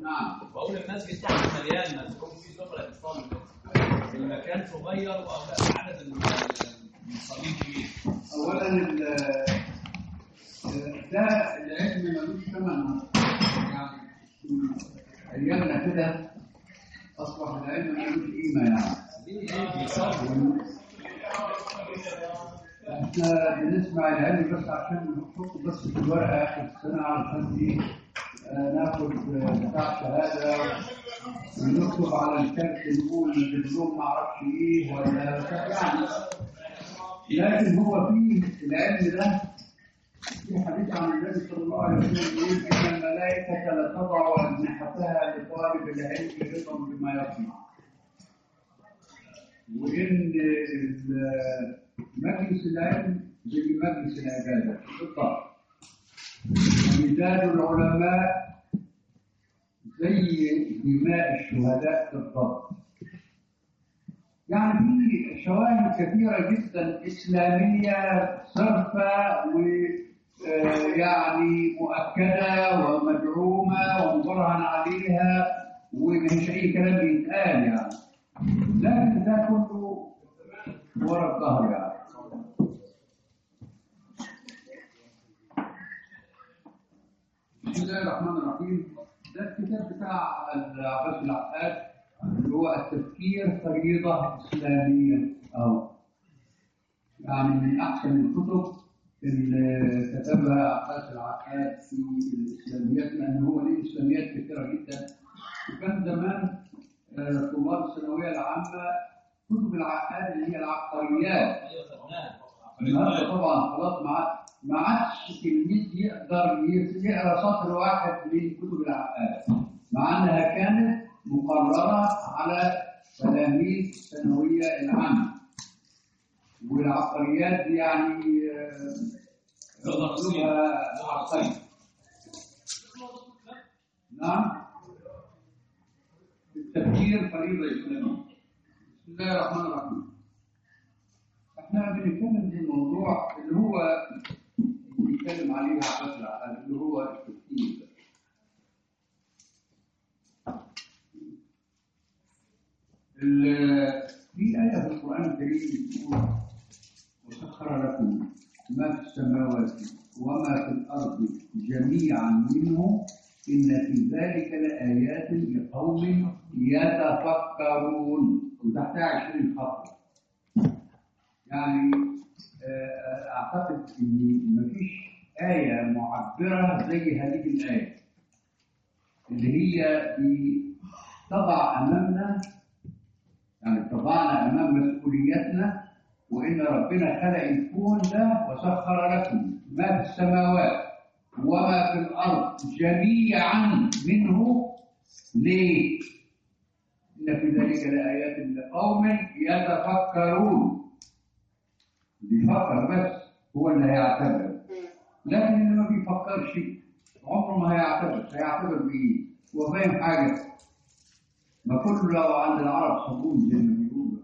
نعم بقول المسجد تحت مليان ما تكون فيه سفرة تصلي المكان صغير وعدد المصلين كبير اولا ال- ده العلم ملوش ثمن يعني في ايامنا كده اصبح العلم ملوش قيمه يعني ليه بيصلي احنا بنسمع العلم بس عشان نحطه بس في الورقه اخر السنه علشان ايه آه، ناخد آه، بتاع شهاده ونكتب على الكارت نقول دبلوم ما اعرفش ايه ولا يعني لكن هو فيه العلم ده في حديث عن النبي صلى الله عليه وسلم يقول ان الملائكه لتضع اجنحتها لطالب العلم رضا بما يصنع وان ال- مجلس العلم زي مجلس العباده بالضبط ومداد العلماء زي دماء الشهداء بالضبط يعني في شواهد كثيرة جدا إسلامية صرفة ويعني مؤكدة ومدعومة ومبرهن عليها ومش أي كلام بيتقال يعني لكن ده كله ورا الظهر يعني بسم الله الرحمن الرحيم ده الكتاب بتاع العباس العقاد اللي هو التفكير فريضة إسلامية أو يعني من أحسن الكتب اللي كتبها عباس العقاد في الإسلاميات لأن هو ليه إسلاميات كثيرة جدا وكان زمان آه، طلاب الثانوية العامة كتب العقاد اللي هي العبقريات ايوه خدناها النهارده طبعا خلاص ما عاد- ما عادش تلميذ يقدر يقرا سطر واحد من كتب العقاد مع انها كانت مقرره على تلاميذ الثانويه العامه والعبقريات دي يعني آه، لغة أصيلة. لغة لغة عبقرية. أصيلة. نعم التفكير فريضة إسلامية بسم الله الرحمن الرحيم احنا بنتكلم في الموضوع اللي هو بيتكلم عليه عباس العقاد اللي هو التفكير ال- في آية في القرآن الكريم بتقول وسخر لكم ما في السماوات وما في الأرض جميعا منه إن في ذلك لآيات لقوم يتفكرون وتحتها 20 خط يعني آه، أعتقد إن مفيش آية معبرة زي هذه الآية اللي هي بتضع أمامنا يعني تضعنا أمام مسؤوليتنا وإن ربنا خلق الكون ده وسخر لكم ما في السماوات وما في الأرض جميعا منه ليه؟ إن في ذلك لآيات لقوم يتفكرون بيفكر بس هو اللي هيعتبر لكن اللي ما بيفكرش عمره ما هيعتبر هيعتبر بإيه؟ هو فاهم حاجة ما كله لو عند العرب صابون زي ما بيقولوا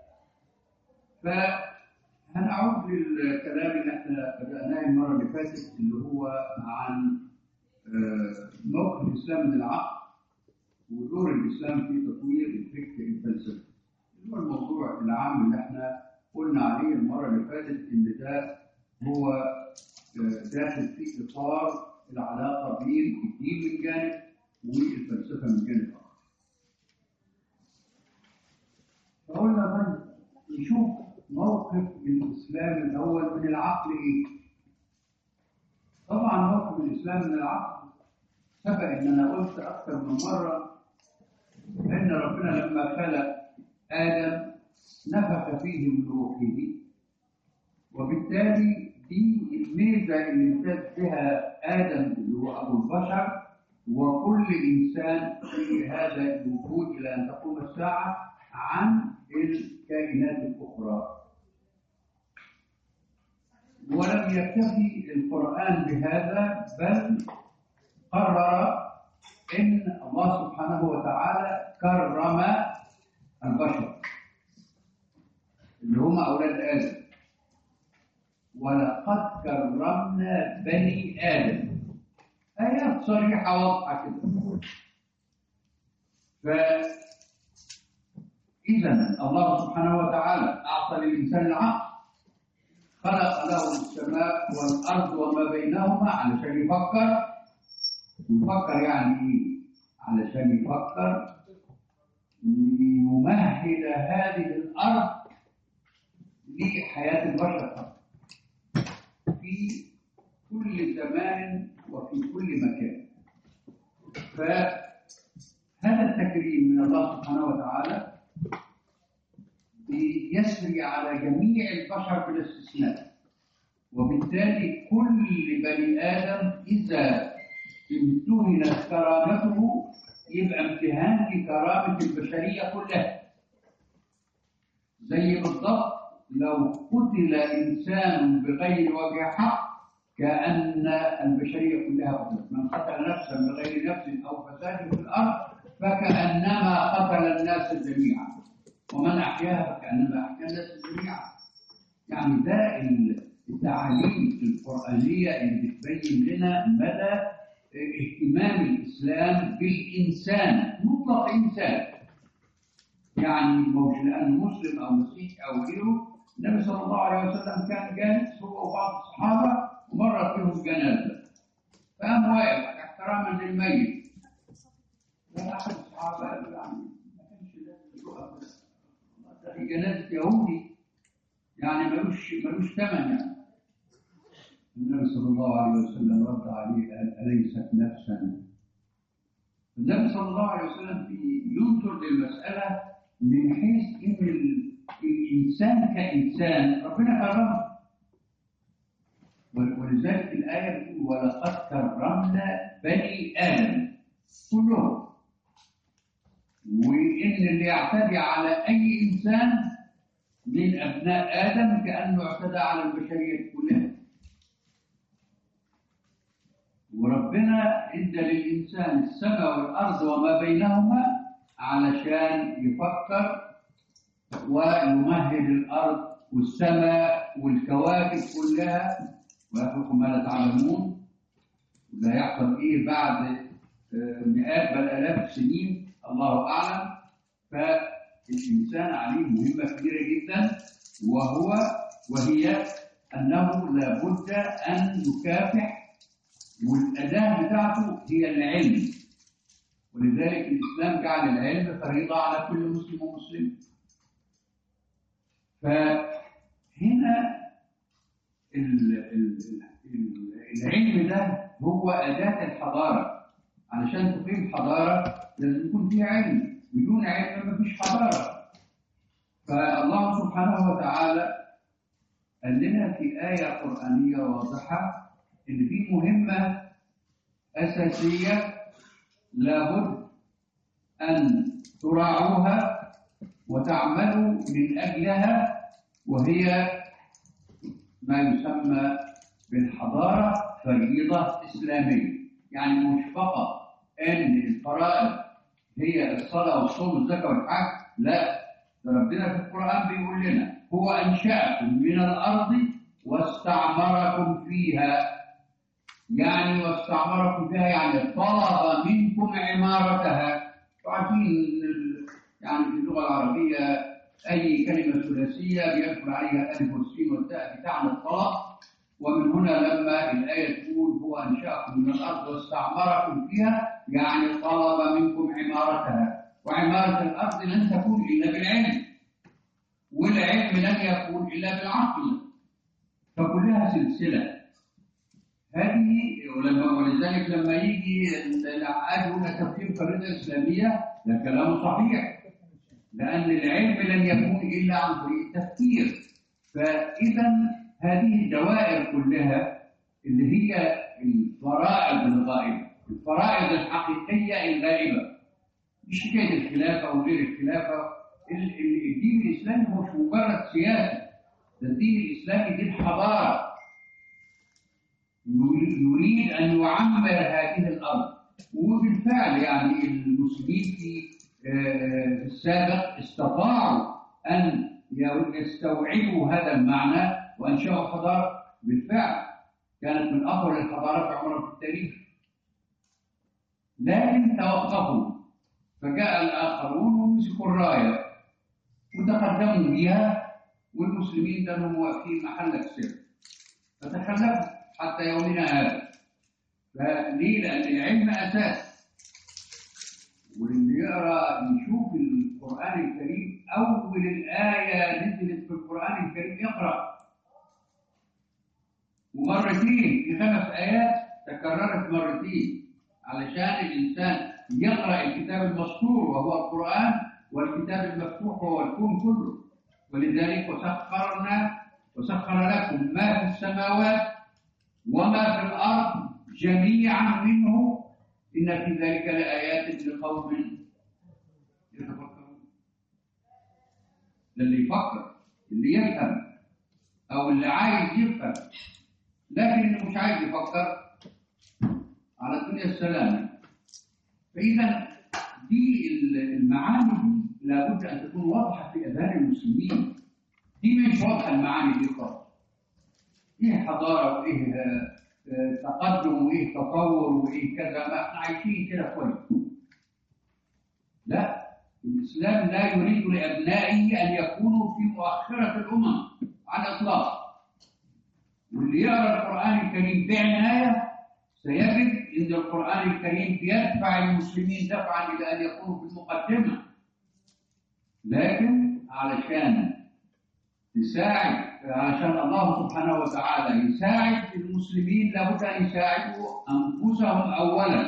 فهنعود للكلام اللي احنا بدأناه المرة اللي فاتت اللي هو عن آه، موقف الإسلام من العقل ودور الإسلام في تطوير الفكر الفلسفي اللي هو الموضوع العام اللي احنا قلنا عليه المرة اللي فاتت إن ده هو آه، داخل في إطار العلاقة بين الدين من جانب والفلسفة من جانب آخر. فقلنا طيب نشوف موقف الإسلام الأول من العقل إيه؟ طبعا موقف الإسلام من العقل سبق إن أنا قلت أكثر من مرة إن ربنا لما خلق آدم نفخ فيه من روحه وبالتالي دي الميزة اللي امتاز بها آدم اللي هو أبو البشر وكل إنسان في هذا الوجود إلى أن تقوم الساعة عن الكائنات الأخرى ولم يكتفي القرآن بهذا بل قرر إن الله سبحانه وتعالى كرم البشر اللي هم أولاد آدم ولقد كرمنا بني آدم آيات صريحة واضحة كده فإذا الله سبحانه وتعالى أعطى للإنسان العقل خلق له السماء والأرض وما بينهما علشان يفكر يفكر يعني إيه؟ علشان يفكر ليمهد هذه الأرض لحياة البشر في كل زمان وفي كل مكان فهذا التكريم من الله سبحانه وتعالى يسري على جميع البشر بلا استثناء وبالتالي كل بني آدم إذا امتهنت كرامته يبقى امتهان لكرامة البشرية كلها زي بالضبط لو قتل إنسان بغير وجه حق كأن البشرية كلها قتلت من قتل نفسا بغير نفس أو فساد في الأرض فكأنما قتل الناس جميعا ومن أحياها فكأنما أحيا الناس جميعا يعني ده التعاليم القرآنية اللي بتبين لنا مدى اهتمام الإسلام بالإنسان مطلق إنسان يعني مش لأنه مسلم أو مسيحي أو غيره النبي صلى الله عليه وسلم كان جالس هو وبعض الصحابة ومرت بهم جنازة فقام واقف احتراما للميت لا أحد الصحابة قال يعني ما كانش لازم يقف ده في جنازة يهودي يعني ملوش ملوش ثمن يعني النبي صلى الله عليه وسلم رد عليه قال أليست نفسا النبي صلى الله عليه وسلم ينظر للمسألة من حيث إن الإنسان كإنسان ربنا كرمه ولذلك الآية بتقول ولقد كرمنا بني آدم كلهم وإن اللي يعتدي على أي إنسان من أبناء آدم كأنه اعتدى على البشرية كلها وربنا ادى للإنسان السماء والأرض وما بينهما علشان يفكر ويمهد الأرض والسماء والكواكب كلها ويخلق ما لا تعلمون وده يحصل إيه بعد مئات بل آلاف السنين الله أعلم فالإنسان عليه مهمة كبيرة جدا وهو وهي أنه لابد أن يكافح والأداة بتاعته هي العلم ولذلك الإسلام جعل العلم فريضة على كل مسلم ومسلم فهنا ال ال ال العلم ده هو أداة الحضارة علشان تقيم حضارة لازم يكون فيها علم بدون علم مفيش حضارة فالله سبحانه وتعالى قال لنا في آية قرآنية واضحة إن في مهمة أساسية لابد أن تراعوها وتعملوا من أجلها وهي ما يسمى بالحضارة فريضة إسلامية يعني مش فقط أن الفرائض هي الصلاة والصوم والزكاة والحج لا ده ربنا في القرآن بيقول لنا هو أنشأكم من الأرض واستعمركم فيها يعني واستعمركم فيها يعني طلب منكم عمارتها عارفين يعني في اللغة العربية أي كلمة ثلاثية بيدخل عليها الألف والسين والتاء بتعني الطلب ومن هنا لما الآية تقول هو أنشأكم من الأرض واستعمركم فيها يعني طلب منكم عمارتها وعمارة الأرض لن تكون إلا بالعلم والعلم لن يكون إلا بالعقل فكلها سلسلة هذه ولما ولذلك لما يجي العقاد هنا تفكير فريضة إسلامية ده كلام صحيح لأن العلم لن يكون إلا عن طريق التفكير فإذا هذه الدوائر كلها اللي هي الفرائض الغائبة الفرائض الحقيقية الغائبة مش حكاية الخلافة أو غير الخلافة الدين الإسلامي مش مجرد سياسة ده الدين الإسلامي دين حضارة يريد أن يعمر هذه الأرض وبالفعل يعني المسلمين في السابق استطاعوا أن يستوعبوا هذا المعنى وأنشأوا حضارة بالفعل كانت من أفضل الحضارات عمرا في التاريخ لكن توقفوا فجاء الآخرون ومسكوا الراية وتقدموا بها والمسلمين كانوا واقفين محل السر فتخلفوا حتى يومنا هذا فليه؟ لأن العلم أساس واللي يقرأ يشوف القرآن الكريم أول الآية نزلت في القرآن الكريم يقرأ ومرتين في خمس آيات تكررت مرتين علشان الإنسان يقرأ الكتاب المسطور وهو القرآن والكتاب المفتوح وهو الكون كله ولذلك وسخرنا وسخر لكم ما في السماوات وما في الأرض جميعا منه إن في ذلك لآيات لقوم يتفكرون ده اللي يفكر اللي يفهم أو اللي عايز يفهم لكن اللي مش عايز يفكر على الدنيا السلامة فإذا دي المعاني دي لابد أن تكون واضحة في أذهان المسلمين دي مش واضحة المعاني دي خالص إيه حضارة وإيه آه، تقدم وإيه تطور وإيه كذا ما إحنا عايشين كده كويس لا الإسلام لا يريد لأبنائه أن يكونوا في مؤخرة الأمم على الإطلاق واللي يقرأ القرآن الكريم بعناية سيجد ان القران الكريم بيدفع المسلمين دفعا الى ان يكونوا في المقدمه لكن علشان يساعد علشان الله سبحانه وتعالى يساعد المسلمين لابد ان يساعدوا انفسهم اولا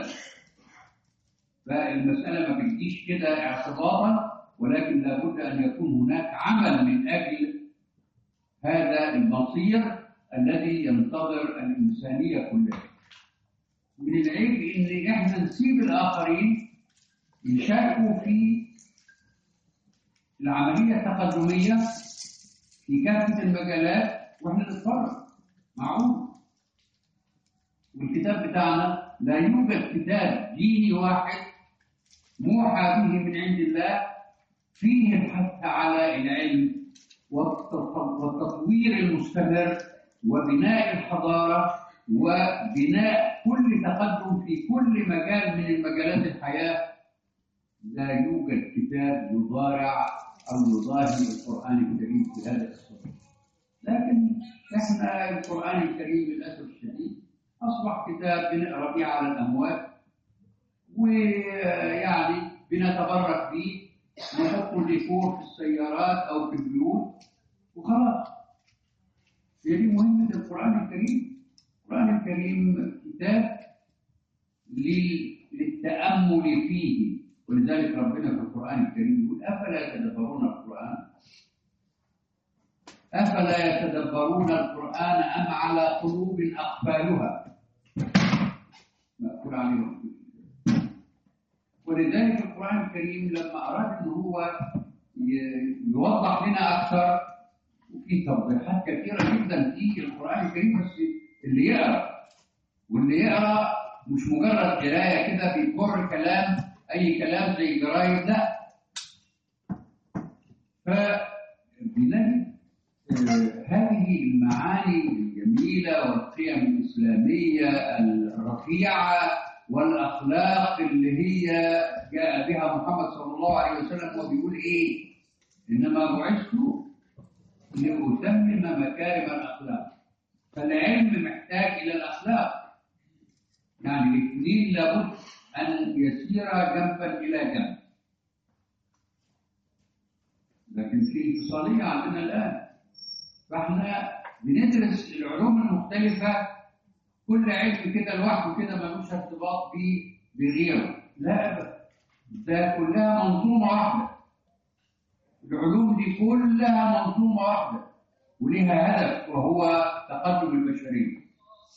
فالمساله ما بتجيش كده اعتباطا ولكن لابد ان يكون هناك عمل من اجل هذا المصير الذي ينتظر الانسانيه كلها من العيب ان احنا نسيب الاخرين يشاركوا في العمليه التقدميه في كافه المجالات واحنا نتفرج معقول والكتاب بتاعنا لا يوجد كتاب ديني واحد موحى به من عند الله فيه الحث على العلم والتطوير المستمر وبناء الحضاره وبناء كل تقدم في كل مجال من المجالات الحياة لا يوجد كتاب يضارع أو يضاهي القرآن الكريم في هذا الصدد لكن احنا القرآن الكريم للأسف الشديد أصبح كتاب بنقرا بيه على الأموات ويعني بنتبرك به نحطه ديكور في السيارات أو في البيوت وخلاص هي دي مهمة القرآن الكريم القرآن الكريم كتاب للتأمل فيه ولذلك ربنا في القرآن الكريم يقول أفلا يتدبرون القرآن أفلا يتدبرون القرآن أم على قلوب أقفالها مقفول عليهم ولذلك القرآن الكريم لما أراد أن هو يوضح لنا أكثر وفي توضيحات كثيرة جدا في القرآن الكريم بس اللي يقرا واللي يقرا مش مجرد قرايه كده بيكر كلام اي كلام زي الجرايد لا فبنجد هذه المعاني الجميله والقيم الاسلاميه الرفيعه والاخلاق اللي هي جاء بها محمد صلى الله عليه وسلم وبيقول ايه؟ انما بعثت لاتمم مكارم الاخلاق فالعلم محتاج الى الاخلاق يعني الاثنين لابد ان يسيرا جنبا الى جنب لكن في انفصاليه عندنا الان فاحنا بندرس العلوم المختلفه كل علم كده لوحده كده ملوش ارتباط بيه بغيره لا ابدا ده كلها منظومه واحده العلوم دي كلها منظومه واحده ولها هدف وهو تقدم البشريه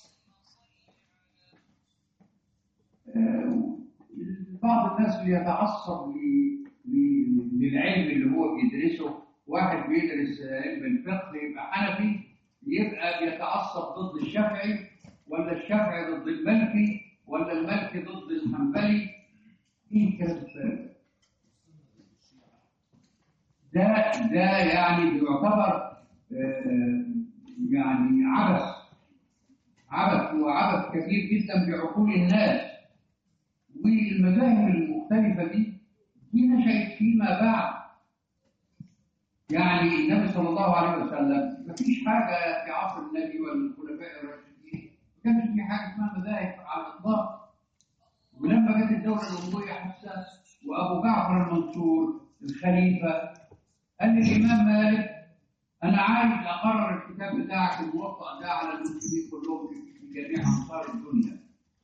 بعض الناس بيتعصب للعلم اللي هو بيدرسه واحد بيدرس علم الفقه يبقى حنفي يبقى بيتعصب ضد الشافعي ولا الشافعي ضد المالكي ولا المالكي ضد الحنبلي ايه الكلام الفارغ ده ده يعني بيعتبر يعني عبث عبث وعبث كبير جدا بعقول الناس والمذاهب المختلفه دي أما بعد يعني النبي صلى الله عليه وسلم ما فيش حاجة في عصر النبي والخلفاء الراشدين ما كانش في حاجة اسمها مذاهب على الإطلاق ولما جت الدولة الأموية حساس وأبو جعفر المنصور الخليفة قال للإمام مالك أنا عايز أقرر الكتاب بتاعك الموطأ ده على المسلمين كلهم في جميع أمصار الدنيا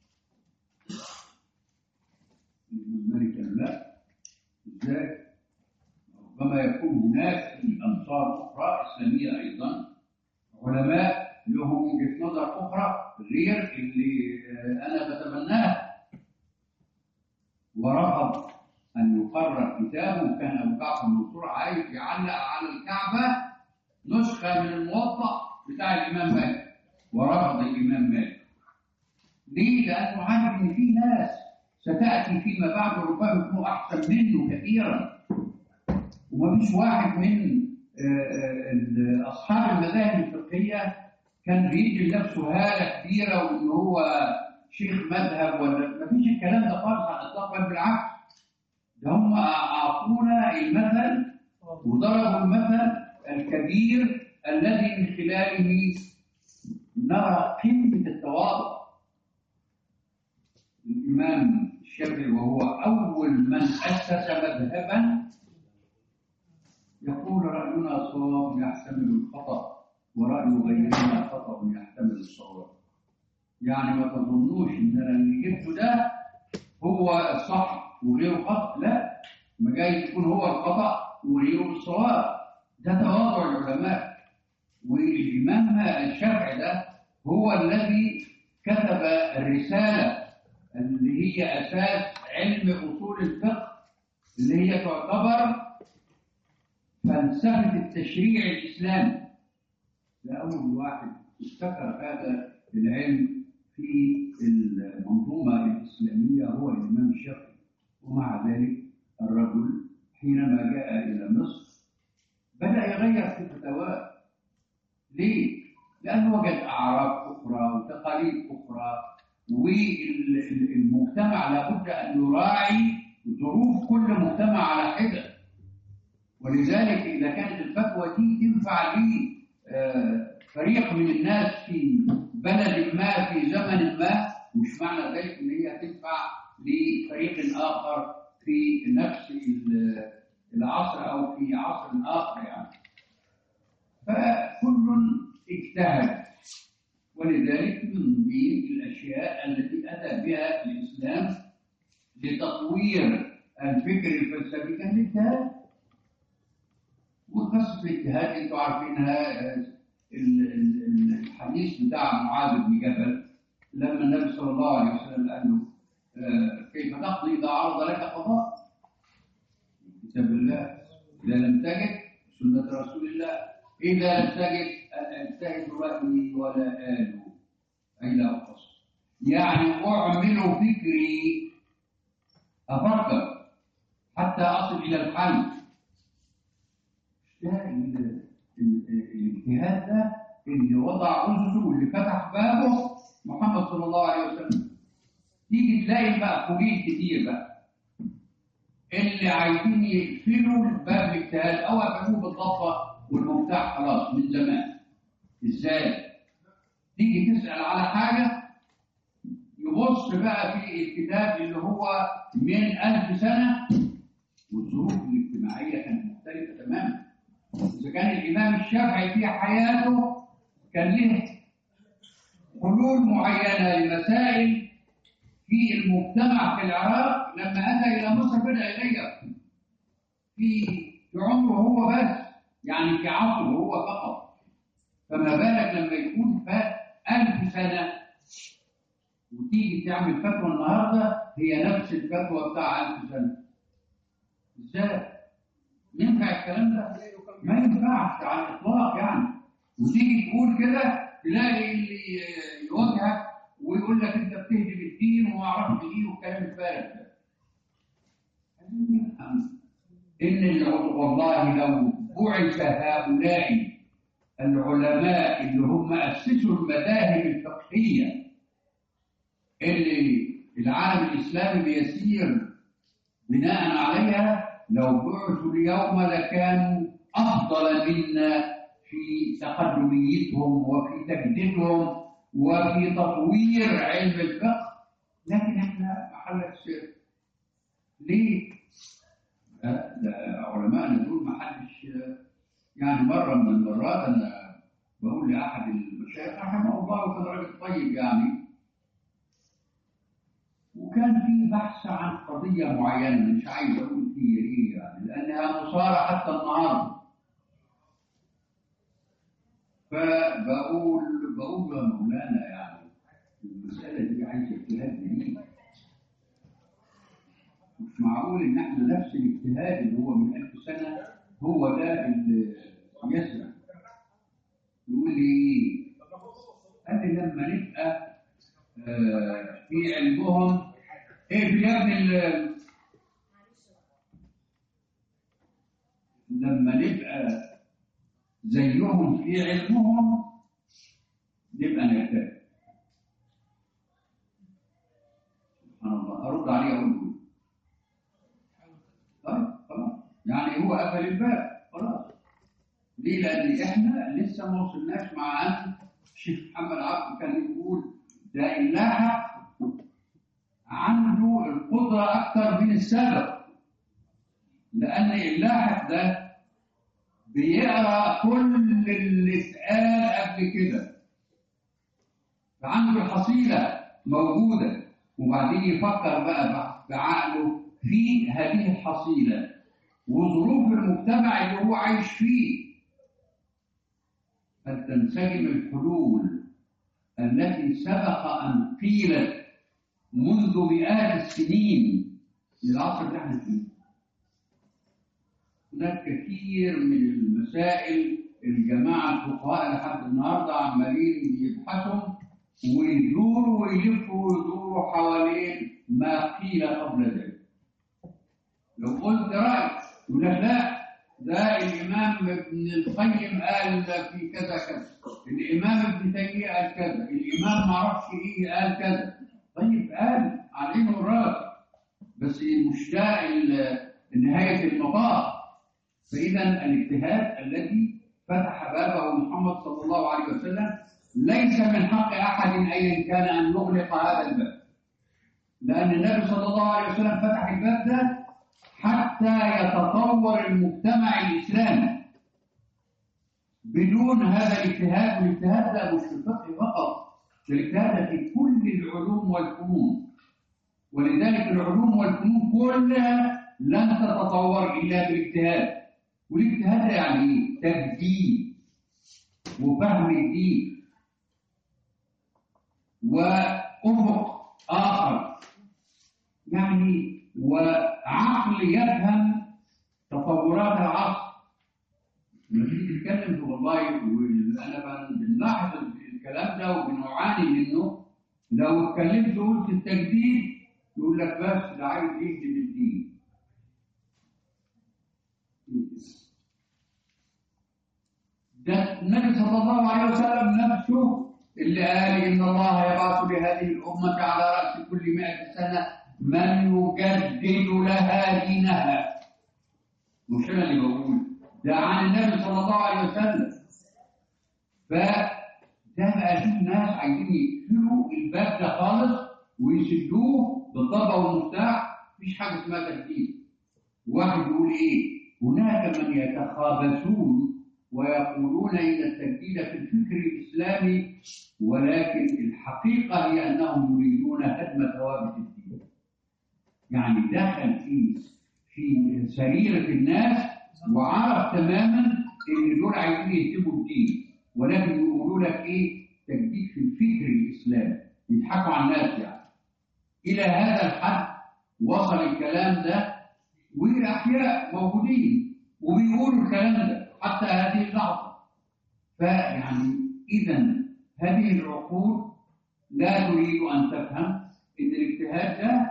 الإمام مالك قال لا إزاي؟ ربما يكون هناك في أمصار أخرى إسلامية أيضا علماء لهم وجهة نظر أخرى غير اللي آه، أنا بتبناها ورفض أن يقرر كتابه وكان أبو جعفر المنصور عايز يعلق على الكعبة نسخة من الموطأ بتاع الإمام مالك ورفض الإمام مالك ليه؟ لأنه عارف إن في ناس ستأتي فيما بعد ربما يكونوا أحسن منه كثيرا ومفيش واحد من آه، آه، ال- أصحاب المذاهب الفقهية كان بيدي لنفسه هالة كبيرة وإن هو شيخ مذهب ولا مفيش الكلام ده خالص على الإطلاق بل بالعكس ده هم أعطونا المثل وضربوا المثل الكبير الذي من خلاله نرى قمة التواضع الإمام الشافعي وهو أول من أسس مذهبا يقول رأينا صواب يحتمل الخطأ ورأي غيرنا خطأ يحتمل الصواب يعني ما تظنوش إن أنا اللي جبته ده هو الصح وغيره خطأ لا ما جاي يكون هو الخطأ وغيره الصواب ده تواضع العلماء والإمام الشافعي ده هو الذي كتب الرسالة اللي هي أساس علم أصول الفقه اللي هي تعتبر فلسفة التشريع الإسلامي ده أول واحد ابتكر هذا العلم في المنظومة الإسلامية هو الإمام الشافعي ومع ذلك الرجل حينما جاء إلى مصر بدأ يغير في فتاواه ليه؟ لأنه وجد أعراف أخرى وتقاليد أخرى والمجتمع لابد أن يراعي ظروف كل مجتمع على حدة ولذلك إذا كانت الفتوى دي تنفع لي آه، فريق من الناس في بلد ما في زمن ما مش معنى ذلك ان هي تنفع لفريق اخر في نفس ال- العصر او في عصر اخر يعني فكل اجتهد ولذلك من ضمن الاشياء التي اتى بها الاسلام لتطوير الفكر الفلسفي كان الاجتهاد وقصة الاجتهاد انتوا عارفينها آه، ال- ال- ال- الحديث بتاع معاذ بن جبل لما النبي صلى الله عليه وسلم قال له آه، كيف تقضي اذا عرض لك قضاء؟ كتاب الله اذا لم تجد سنة رسول الله اذا لم تجد أن اجتهد رايي ولا آل اي لا اقصر يعني اعمل فكري افكر حتى اصل الى الحل ده ال- ال- الاجتهاد ده اللي وضع أسسه واللي فتح بابه محمد صلى الله عليه وسلم تيجي تلاقي المأخوذين كتير بقى اللي عايزين يقفلوا باب الاجتهاد او قفلوه بالضبه والمفتاح خلاص من زمان ازاي؟ تيجي تسأل على حاجة يبص بقى في الكتاب اللي هو من ألف سنة والظروف الاجتماعية كانت مختلفة تماما إذا كان الإمام الشافعي في حياته كان له حلول معينة لمسائل في المجتمع في العراق لما أتى إلى مصر بدأ يغير في في عمره هو بس يعني في عصره هو فقط فما بالك لما يكون فات ألف سنة وتيجي تعمل فتوى النهارده هي نفس الفتوى بتاع ألف سنة ازاي؟ ينفع الكلام ده؟ ما ينفعش على الإطلاق يعني وتيجي تقول كده تلاقي اللي يواجهك ويقول لك أنت بتهدم الدين وما أعرفش إيه والكلام الفارغ ده. عايزين نفهم إن الع- والله لو بعث هؤلاء العلماء اللي هم أسسوا المذاهب الفقهية اللي العالم الإسلامي بيسير بناء عليها لو بعثوا اليوم لكانوا أفضل منا في تقدميتهم وفي تجديدهم وفي تطوير علم الفقه لكن احنا محل السر ليه؟ آه، ده علماءنا دول ما حدش يعني مره من المرات انا بقول لاحد المشايخ رحمه الله وكان راجل طيب يعني وكان في بحث عن قضيه معينه مش عايز اقول هي ايه يعني لانها مثاره حتى النهارده فبقول بقول يا مولانا يعني المساله دي عايزه اجتهاد جديد مش معقول ان احنا نفس الاجتهاد اللي هو من ألف سنه هو ده اللي يسرع يقول لي ايه؟ قال لي لما نبقى آه، في علمهم ايه في يا ابني ال- لما نبقى زيهم في علمهم نبقى نرتاح سبحان الله ارد عليه اقول له طيب خلاص يعني هو قفل الباب خلاص ليه؟ لأن إحنا لسه ما وصلناش مع أن الشيخ محمد عبد كان يقول ده اللاحق عنده القدرة أكثر من السابق لأن اللاحق ده بيقرأ كل اللي اتقال قبل كده فعنده الحصيلة موجودة وبعدين يفكر بقى بعقله في هذه الحصيلة وظروف المجتمع اللي هو عايش فيه قد تنسجم الحلول التي سبق أن قيلت منذ مئات السنين للعصر اللي احنا فيه هناك كثير من المسائل الجماعة الفقهاء لحد النهاردة عمالين يبحثوا ويدوروا ويلفوا ويدوروا حوالين ما قيل قبل ذلك لو قلت رأي يقول لك لا ده الإمام ابن القيم قال في كذا كذا الإمام ابن تيمية قال كذا الإمام ما اعرفش إيه قال كذا طيب قال على عينه والراس بس مشتاق ال- نهاية المطاف فإذا الاجتهاد الذي فتح بابه محمد صلى الله عليه وسلم ليس من حق أحد أيا كان أن يغلق هذا الباب لأن النبي صلى الله عليه وسلم فتح الباب ده حتى يتطور المجتمع الإسلامي بدون هذا الاجتهاد والاجتهاد ده مش في الفقه فقط ده الاجتهاد ده في كل العلوم والفنون ولذلك العلوم والفنون كلها لن تتطور إلا بالاجتهاد والاجتهاد ده يعني ايه؟ تجديد وفهم الدين وأفق آخر يعني وعقل يفهم تطورات العصر لما تيجي تتكلم في والله انا بنلاحظ الكلام ده وبنعاني منه لو اتكلمت وقلت التجديد يقول لك بس ده عايز يهدم الدين ده النبي صلى الله عليه وسلم نفسه اللي قال ان الله يبعث لهذه الامه على راس كل مائة سنه من يجدد لها دينها مش انا اللي بقول ده عن النبي صلى الله عليه وسلم فده بقى في ناس عايزين يقفلوا الباب ده خالص ويسدوه بالضبه والمفتاح مفيش حاجه اسمها تجديد واحد يقول ايه هناك من يتخابسون ويقولون ان التجديد في الفكر الاسلامي ولكن الحقيقه هي انهم يريدون هدم ثوابت الدين يعني دخل في في سريره الناس وعرف تماما ان دول عايزين يهدموا الدين ولكن يقولوا لك ايه تجديد في الفكر الاسلامي يضحكوا على الناس يعني الى هذا الحد وصل الكلام ده والاحياء موجودين وبيقولوا الكلام ده حتى هذه اللحظه فيعني اذا هذه العقول لا تريد ان تفهم ان الاجتهاد ده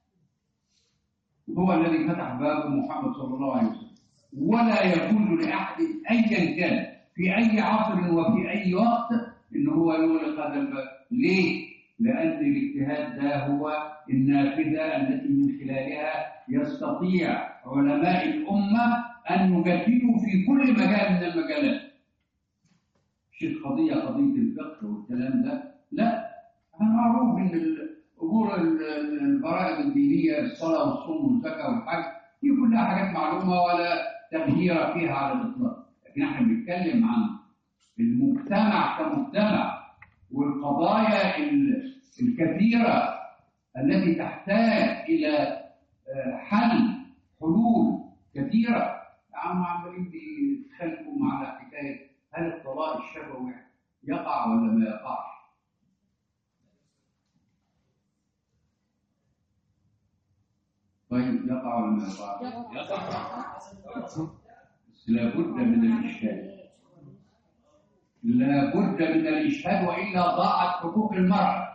هو الذي فتح باب محمد صلى الله عليه وسلم ولا يجوز لاحد ايا كان في اي عصر وفي اي وقت ان هو يغلق هذا الباب ليه؟ لأن الاجتهاد ده هو النافذة التي من خلالها يستطيع علماء الأمة أن يجددوا في كل مجال من المجالات مش القضية قضية الفقه والكلام ده لا أنا معروف إن الأمور ال- ال- الفرائض الدينية الصلاة والصوم والزكاة والحج دي كلها حاجات معلومة ولا تغيير فيها على الإطلاق لكن احنا بنتكلم عن المجتمع كمجتمع والقضايا ال- الكثيرة التي تحتاج إلى آه، حل حلول كثيرة يا عم عمالين بيتخانقوا على حكاية هل الطلاق الشفوي يقع ولا ما يقعش؟ طيب يقع ولا ما يقعش؟ بس لابد من الإشهاد لابد من الإشهاد وإلا ضاعت حقوق المرأة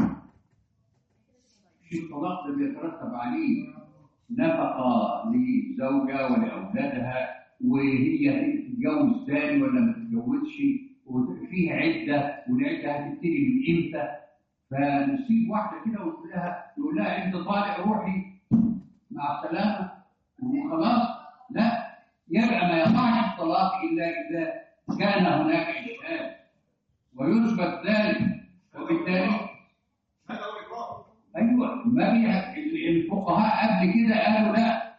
في الطلاق ده بيترتب عليه نفقة لزوجة ولأولادها وهي تتجوز تاني ولا ما تتجوزش وفيها عدة والعدة هتبتدي من إمتى فنسيب واحدة كده ونقول لها نقول لها أنت طالع روحي مع السلامة وخلاص لا يبقى ما يقعش الطلاق إلا إذا كان هناك إشهاد ويثبت ذلك وبالتالي هذا هو الإقرار ايوه ما بي الفقهاء قبل كده قالوا لا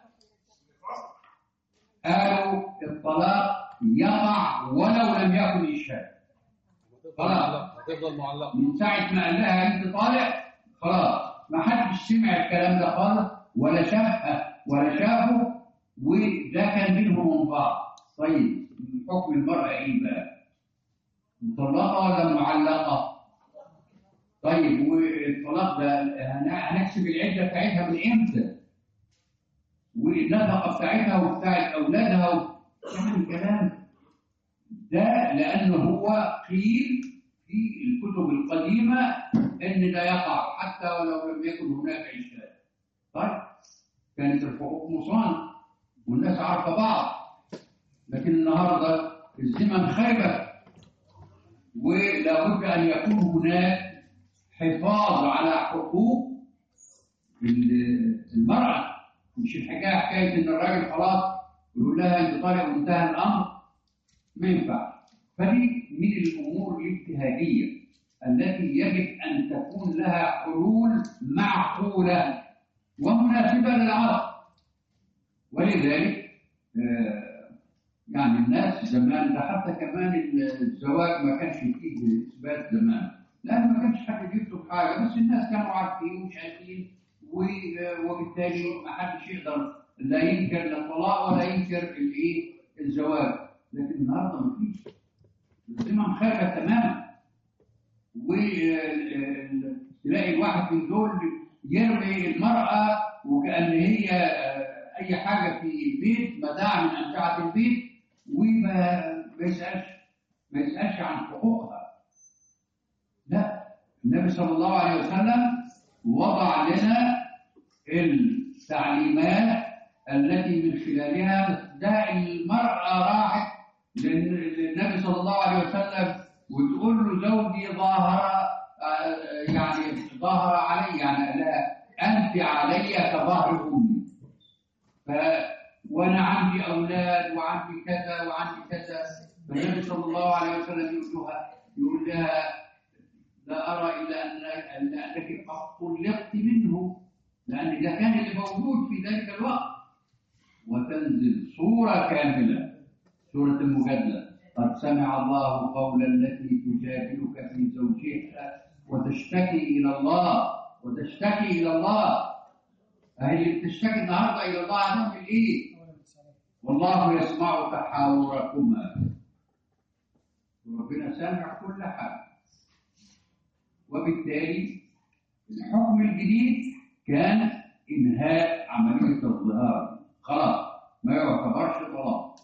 قالوا الطلاق يقع ولو لم يكن اشهاد خلاص هتفضل معلقة من ساعه ما قال لها انت طالع خلاص ما حدش سمع الكلام ده خالص ولا شافها ولا شافه وده كان بينهم وبين بعض طيب حكم المراه ايه بقى؟ مطلقه ولا معلقه؟ طيب والطلاق ده هن- هنحسب العده بتاعتها من امتى؟ والنفقه بتاعتها وبتاعت اولادها و- يعني كلام ده لانه هو قيل في الكتب القديمه ان ده يقع حتى ولو لم يكن هناك اشهاد. طيب كانت الحقوق مصانه والناس عارفه بعض لكن النهارده الزمن خيبه ولا بد ان يكون هناك حفاظ على حقوق ال- المرأة مش الحكاية حكاية إن الراجل خلاص يقول لها أنت طالع وانتهى الأمر ما ينفعش فدي من الأمور الاجتهادية التي يجب أن تكون لها حلول معقولة ومناسبة للعصر ولذلك آه، يعني الناس زمان ده حتى كمان الزواج ما كانش فيه اثبات زمان لان ما كانش حد يكتب حاجه بس الناس كانوا عارفين ومش عارفين و- وبالتالي ما حدش يقدر لا ينكر لا الطلاق ولا ينكر الايه الزواج لكن النهارده ما فيش الزمن خارجه تماما وتلاقي الواحد من دول يرمي المرأة وكأن هي آه، أي حاجة في البيت متاع من أمتعة البيت وما ما يسألش ما يسألش عن حقوقها لا النبي صلى الله عليه وسلم وضع لنا التعليمات التي من خلالها ده المرأة راحت لل- للنبي صلى الله عليه وسلم وتقول له زوجي ظاهر آه، يعني ظاهر علي يعني قال لها أنت علي كظهر أمي ف وأنا عندي أولاد وعندي كذا وعندي كذا فالنبي صلى الله عليه وسلم يقول لها يقول لها لا أرى إلا أن أن أنك قد طلقت منه لأن ده كان اللي موجود في ذلك الوقت وتنزل صورة كاملة سورة المجادلة قد سمع الله قول التي تجادلك في زوجها وتشتكي إلى الله وتشتكي إلى الله أهي اللي بتشتكي النهارده إلى الله هنعمل إيه؟ والله يسمع تحاوركما وربنا سامع كل حاجة وبالتالي الحكم الجديد كان إنهاء عملية الظهار خلاص ما يعتبرش طلاق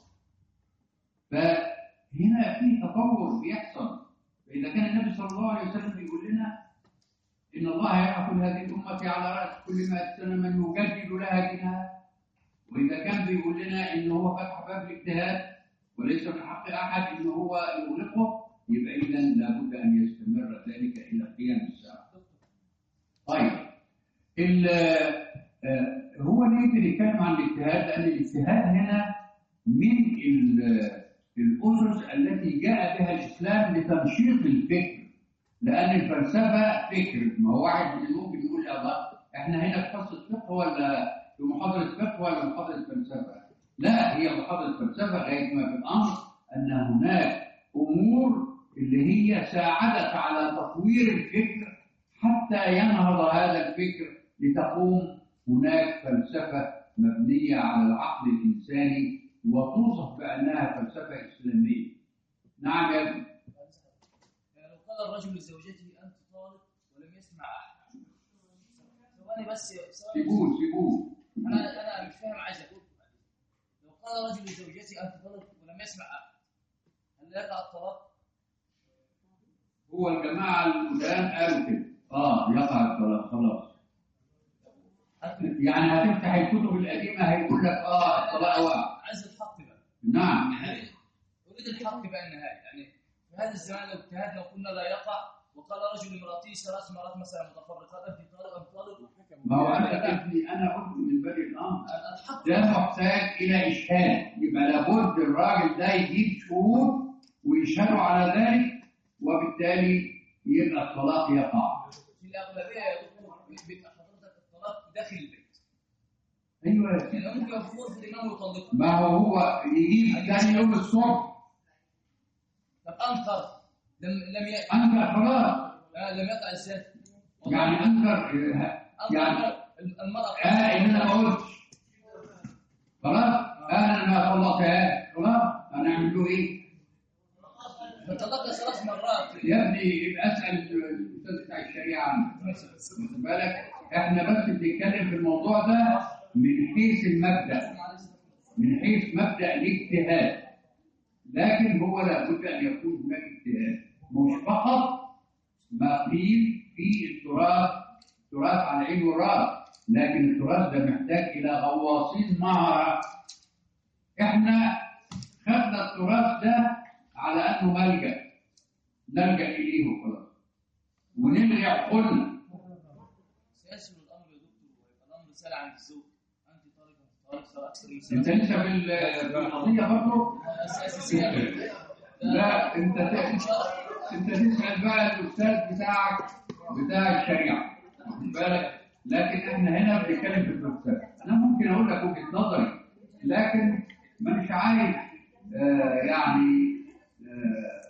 فهنا في تطور بيحصل فإذا كان النبي صلى الله عليه وسلم بيقول لنا إن الله يأخذ هذه الأمة على رأس كل ما سنة من يجدد لها دينها وإذا كان بيقول لنا إن هو فتح باب الاجتهاد وليس من حق أحد إن هو يغلقه يبقى إذا لابد أن يستمر ذلك إلى قيام الساعة طيب ال- آه، هو ليه بنتكلم عن الاجتهاد؟ لأن الاجتهاد هنا من ال- الأسس التي جاء بها الإسلام لتنشيط الفكر لأن الفلسفة فكر ما هو واحد من ممكن يقول يا الله إحنا هنا في قصة فقه ولا في محاضرة فقه ولا محاضرة فلسفة؟ لا هي محاضرة فلسفة غاية ما في الأمر أن هناك أمور اللي هي ساعدت على تطوير الفكر حتى ينهض هذا الفكر لتقوم هناك فلسفة مبنية على العقل الإنساني وتوصف بأنها فلسفة إسلامية. نعم يا ابني. يعني لو قال الرجل لزوجته انت طالق ولم يسمع احد ثواني بس ثواني سيبوه سيبوه. انا انا مش فاهم عايز اقول لو قال الرجل لزوجته انت طالق ولم يسمع احد هل يقع الطلاق؟ هو الجماعة القدام قالوا كده. آه يقع الطلاق خلاص. يعني هتفتح الكتب القديمة هيقول لك آه الطلاق وقع. عايز الحق بقى نعم. يعني اريد الحق بقى النهايه يعني في هذا الزمان لو اجتهدنا وقلنا لا يقع وقال رجل لامراته ثلاث مرات مثلا متفرقات انت طالق ام طالق ما هو أنا ابني أنا قلت من بدء الأمر. الحق ده محتاج الى اشهاد يبقى لابد الراجل ده يجيب شهود ويشهدوا على ذلك وبالتالي يبقى الطلاق يقع في الاغلبيه يا دكتور بيبقى حضرتك الطلاق داخل البيت ايوه يا سيدي. يعني ممكن يكون غرفه الامام ويطلقها ما هو هو يجيب ثاني يوم الصبح طب انكر لم لم يأتي انكر خلاص آه لم يقع ازاي؟ يعني انكر يعني أنكر المرأة قال ان انا ما قلتش خلاص قال انا ما طلقتهاش خلاص هنعمل له ايه؟ فطلقها ثلاث مرات يا ابني يبقى اسال الاستاذ بتاع الشريعه عنه واخد بالك احنا بس بنتكلم في الموضوع ده من حيث المبدا من حيث مبدا الاجتهاد لكن هو لابد ان يكون هناك اجتهاد مش فقط ما قيل في التراث تراث على العين والراس لكن التراث ده محتاج الى غواصين مهره احنا خدنا التراث ده على انه ملجا نلجا اليه وخلاص ونلغي عقولنا سيسهل الامر يا دكتور ويبقى الامر سهل عند الزوج انت طالق انت طالق صار اكثر من انت سنه لسه في ال- في القضيه برضه اساسيه لا انت ت- انت تسال بقى الاستاذ بتاعك بتاع الشريعه واخد بالك لكن احنا هنا بنتكلم في الفلسفه انا ممكن اقول لك وجهه نظري لكن مش عايز آه يعني آه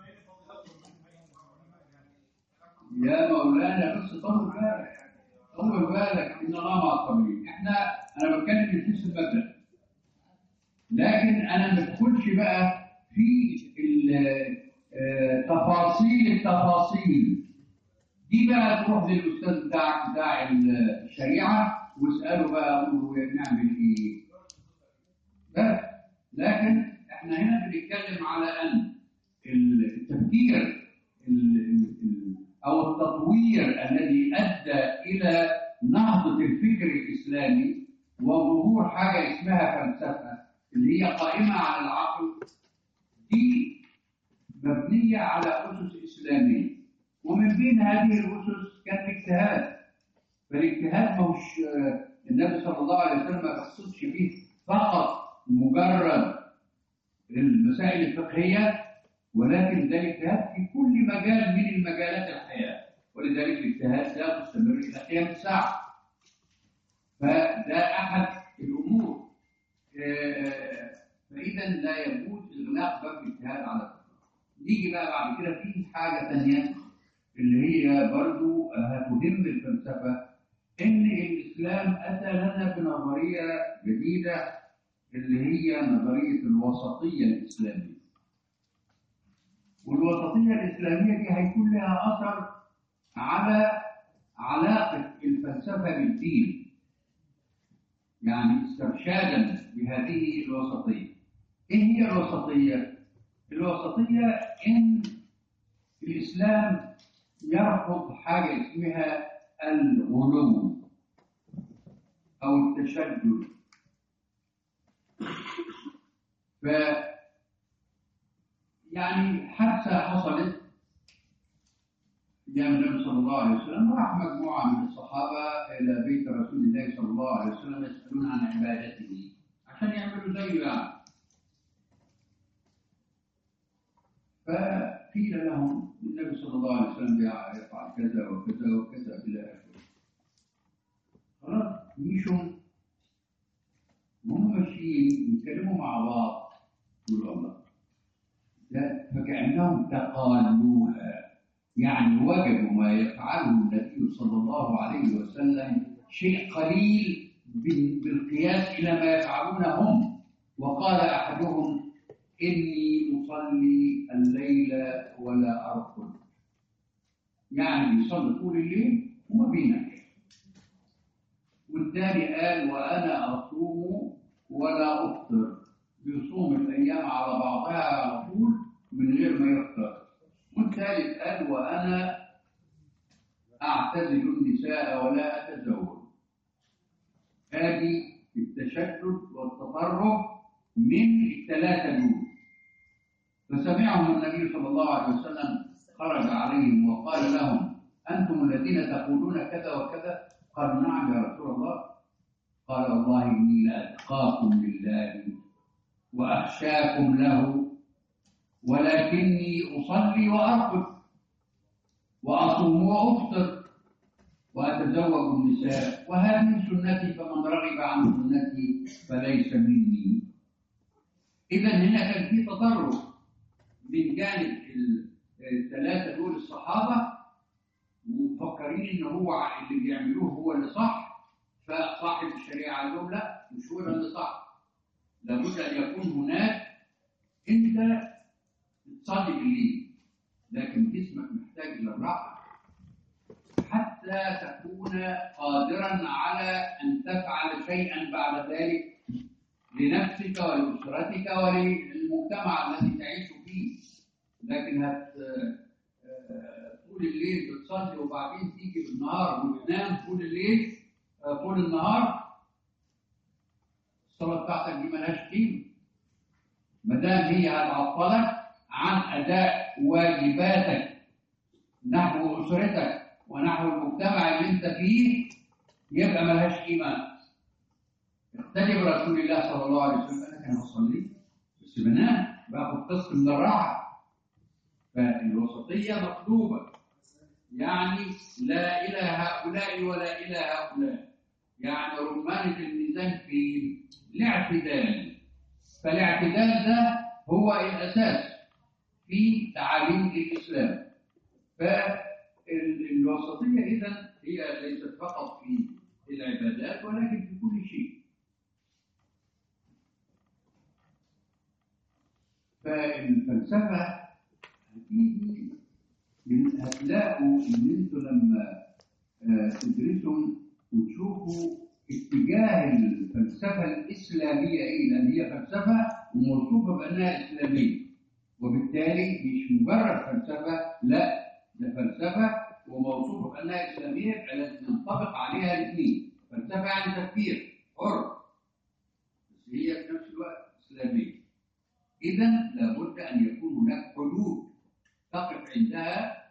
يا مولانا بس طول بالك طول بالك ان الله مع الصابرين احنا انا بتكلم من حيث المبدا لكن انا ما بدخلش بقى في ال- آه، تفاصيل التفاصيل دي بقى تروح للاستاذ بتاعك بتاع ال- الشريعه واساله بقى قول له نعمل ايه بس لكن احنا هنا بنتكلم على ان التفكير ال- ال- ال- او التطوير الذي ادى الى نهضه الفكر الاسلامي وظهور حاجه اسمها فلسفه اللي هي قائمه على العقل دي مبنيه على اسس اسلاميه ومن بين هذه الاسس كان الاجتهاد فالاجتهاد ما هوش آه، النبي صلى الله عليه وسلم ما بيقصدش به فقط مجرد المسائل الفقهيه ولكن ده الاجتهاد في كل مجال من المجالات الحياه ولذلك الاجتهاد ده مستمر الى قيام الساعه فده احد الامور آه، فاذا لا يجوز اغلاق باب الاجتهاد على الفقه نيجي بقى بعد كده في حاجه ثانيه اللي هي برضو هتهم الفلسفه ان الاسلام اتى لنا بنظريه جديده اللي هي نظريه الوسطيه الاسلاميه والوسطيه الاسلاميه دي هيكون لها اثر على علاقه الفلسفه بالدين يعني استرشادا بهذه الوسطيه ايه هي الوسطيه الوسطيه ان الاسلام يرفض حاجه اسمها الغلو او التشدد ف يعني حادثه حصلت أيام النبي صلى الله عليه وسلم راح مجموعة من الصحابة إلى بيت رسول الله صلى الله عليه وسلم يسألون عن عبادته عشان يعملوا زيه يعني فقيل لهم النبي صلى الله عليه وسلم يفعل كذا وكذا وكذا إلى آخره خلاص مشوا وهم ماشيين يتكلموا مع بعض يقولوا الله ده فكأنهم تقالوها يعني وجدوا ما يفعله النبي صلى الله عليه وسلم شيء قليل بال- بالقياس إلى ما يفعلونه هم وقال أحدهم إني أصلي الليل ولا أرقد يعني بيصلي طول الليل وما بينامش والثاني قال وأنا أصوم ولا أفطر بيصوم الأيام على بعضها على طول من غير ما يفطر والثالث قال وأنا أعتزل النساء ولا أتزوج هذه التشدد والتطرف من الثلاثة دول فسمعهم النبي صلى الله عليه وسلم خرج عليهم وقال لهم أنتم الذين تقولون كذا وكذا قالوا نعم يا رسول الله قال والله إني لأتقاكم لله وأخشاكم له ولكني أصلي وأرقد وأصوم وأفطر وأتزوج النساء وهذه من سنتي فمن رغب عن سنتي فليس مني إذا هنا كان في تطرف من جانب ال- الثلاثة دول الصحابة ومفكرين إن هو اللي بيعملوه هو اللي صح فصاحب الشريعة قال لهم لا مش هو ده اللي صح لابد أن يكون هناك أنت تصلي بالليل لكن جسمك محتاج إلى الراحة حتى تكون قادرا على أن تفعل شيئا بعد ذلك لنفسك ولأسرتك وللمجتمع الذي تعيش فيه لكن هت آه، طول الليل بتصلي وبعدين تيجي بالنهار وتنام طول الليل آه، طول النهار الصلاة بتاعتك دي ملهاش قيمة ما دام هي هتعطلك عن أداء واجباتك نحو أسرتك ونحو المجتمع اللي أنت فيه يبقى ملهاش قيمة اقتدي برسول الله صلى الله عليه وسلم انا كان بصلي بس بنام باخد قسط من الراحه فالوسطيه مطلوبه يعني لا الى هؤلاء ولا الى هؤلاء يعني رمانه الميزان في الاعتدال فالاعتدال ده هو الاساس في تعاليم الاسلام فالوسطيه اذا هي ليست فقط في العبادات ولكن في كل شيء فالفلسفه هتيجي من- هتلاقوا ان انتوا لما آه، تدرسوا وتشوفوا اتجاه الفلسفه الاسلاميه ايه؟ لان هي فلسفه وموصوفه بانها اسلاميه وبالتالي مش مجرد فلسفه لا ده فلسفه وموصوفه بانها اسلاميه يبقى لازم ينطبق عليها الاثنين فلسفه يعني تفكير حر بس هي في نفس الوقت اسلاميه إذا لابد أن يكون هناك حدود تقف عندها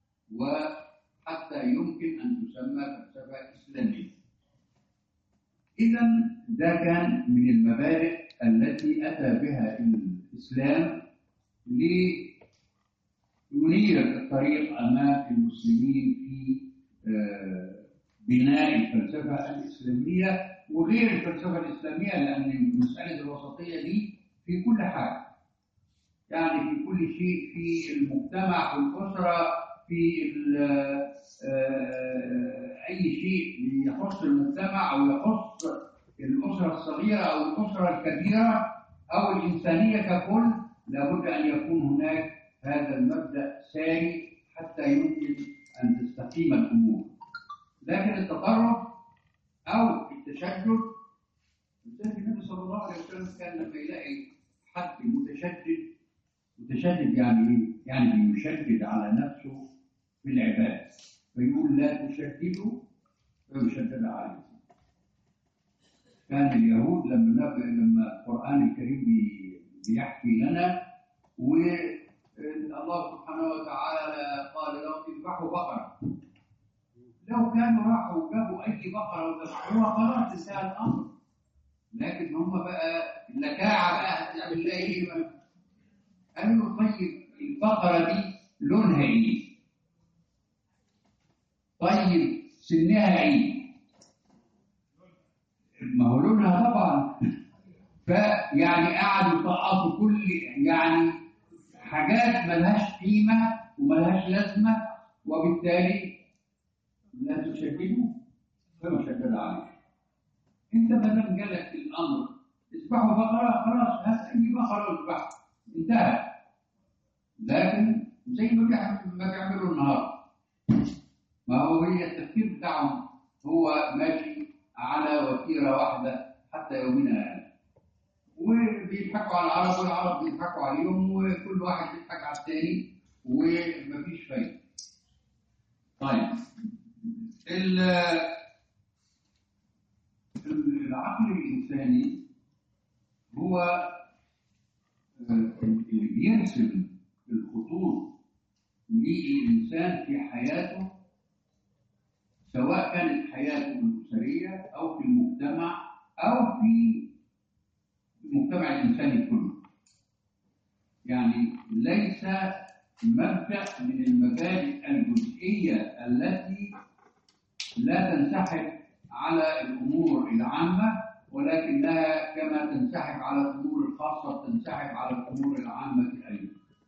وحتى يمكن أن تسمى فلسفة إسلامية. إذا ده كان من المبادئ التي أتى بها الإسلام لينير الطريق أمام المسلمين في آه، بناء الفلسفة الإسلامية وغير الفلسفة الإسلامية لأن مسألة الوسطية دي في كل حاجة يعني في كل شيء في المجتمع في الأسرة في ال- آه، أي شيء يخص المجتمع أو يخص الأسرة الصغيرة أو الأسرة الكبيرة أو الإنسانية ككل لابد أن يكون هناك هذا المبدأ ساري حتى يمكن أن تستقيم الأمور لكن التطرف أو التشدد لذلك النبي صلى الله عليه وسلم كان لما يلاقي حد متشدد متشدد يعني ايه؟ يعني بيشدد على نفسه في العباده فيقول لا تشددوا فيشدد عليكم كان اليهود لما نب- لما القران الكريم بي- بيحكي لنا والله سبحانه وتعالى قال لهم اذبحوا بقره كانوا راحوا وجابوا اي بقره وذبحوها خلاص انتهى الامر لكن هم بقى اللكاعه بقى هتعمل لها ايه بقى؟ قالوا طيب البقره دي لونها ايه؟ طيب سنها ايه؟ ما هو لونها طبعا فيعني قعدوا يطقطوا كل يعني حاجات ملهاش قيمه وملهاش لازمه وبالتالي لا تشكلوا فما شكل عليه انت ما دام جالك الامر اذبحوا بقره خلاص هات اي بقره واذبحها انتهى لكن زي ما بيعمل- ما بيعملوا النهارده ما هو هي التفكير بتاعهم هو ماشي على وتيره واحده حتى يومنا هذا وبيضحكوا على العرب والعرب بيضحكوا عليهم وكل واحد بيضحك على الثاني ومفيش فايده. طيب ال- ال- العقل الانساني هو آه، اللي بيرسم الخطوط للانسان في حياته سواء كانت حياته الاسريه او في المجتمع او في المجتمع الانساني كله. يعني ليس مبدا من المبادئ الجزئيه التي لا تنسحب على الامور العامه ولكنها كما تنسحب على الامور الخاصه تنسحب على الامور العامه ايضا.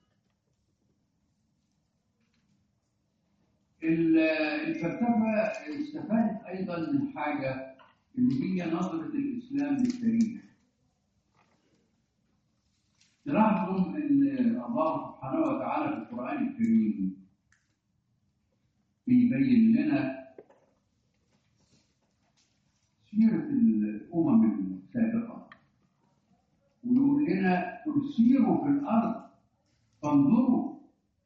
ال- الفلسفه استفادت ايضا من حاجه اللي هي نظره الاسلام للتاريخ. تلاحظوا ان الله سبحانه وتعالى في القران الكريم بيبين لنا سيره الامم السابقه ويقول لنا قل سيروا في الارض فانظروا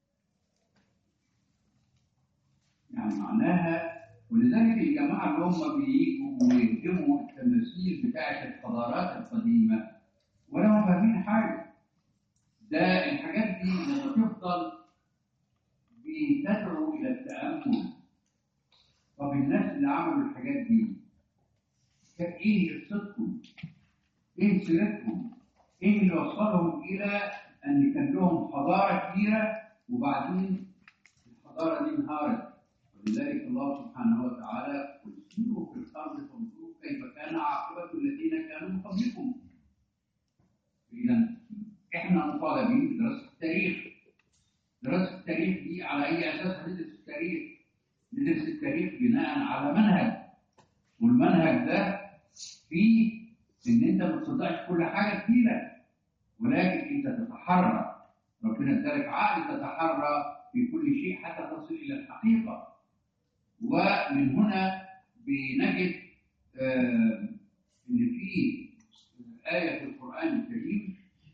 يعني معناها ولذلك الجماعه اللي هم بييجوا ويهدموا التماثيل بتاعه الحضارات القديمه ولا هم فاهمين حاجه ده الحاجات دي لما تفضل بتدعو الى التامل طب الناس اللي عملوا الحاجات دي كان ايه قصتهم؟ ايه سيرتهم؟ ايه اللي وصلهم الى ان كان لهم حضاره كبيره وبعدين الحضاره دي انهارت ولذلك الله سبحانه وتعالى قل سيروا في الارض فانظروا كيف كان عاقبه الذين كانوا من قبلكم اذا احنا مطالبين بدراسه التاريخ دراسه التاريخ دي على اي اساس ندرس التاريخ ندرس التاريخ بناء على منهج والمنهج ده فيه ان انت ما تصدقش كل حاجه كتيره ولكن انت تتحرى ربنا ادالك عقل تتحرى في كل شيء حتى تصل الى الحقيقه ومن هنا بنجد آه، ان في ايه في القران الكريم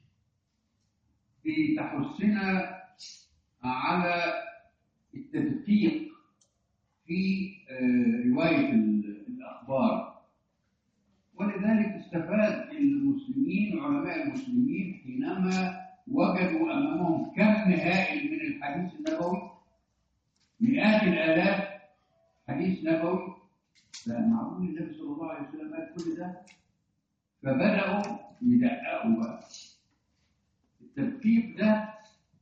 بتحثنا على التدقيق في آه، روايه ال- الاخبار ولذلك استفاد المسلمين علماء المسلمين حينما وجدوا امامهم كم هائل من الحديث النبوي مئات الالاف حديث نبوي فمعقول النبي صلى الله عليه وسلم قال كل ده فبداوا يدققوا بقى التدقيق ده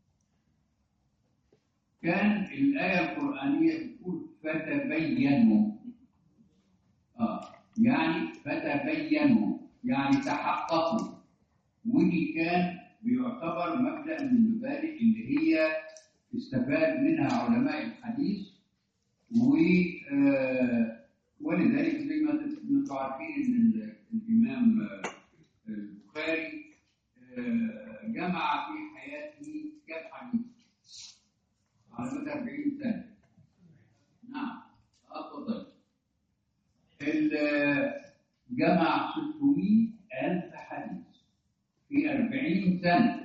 كان الايه القرانيه بتقول فتبينوا اه يعني فتبينوا يعني تحققوا ودي كان بيعتبر مبدا من المبادئ اللي هي استفاد منها علماء الحديث و آه، ولذلك زي ما انت- ما انتم عارفين ان ال- الامام آه، البخاري آه، جمع في حياته كم حديث على مدى 40 سنه نعم اتفضل ال- جمع 600 ألف حديث في 40 سنة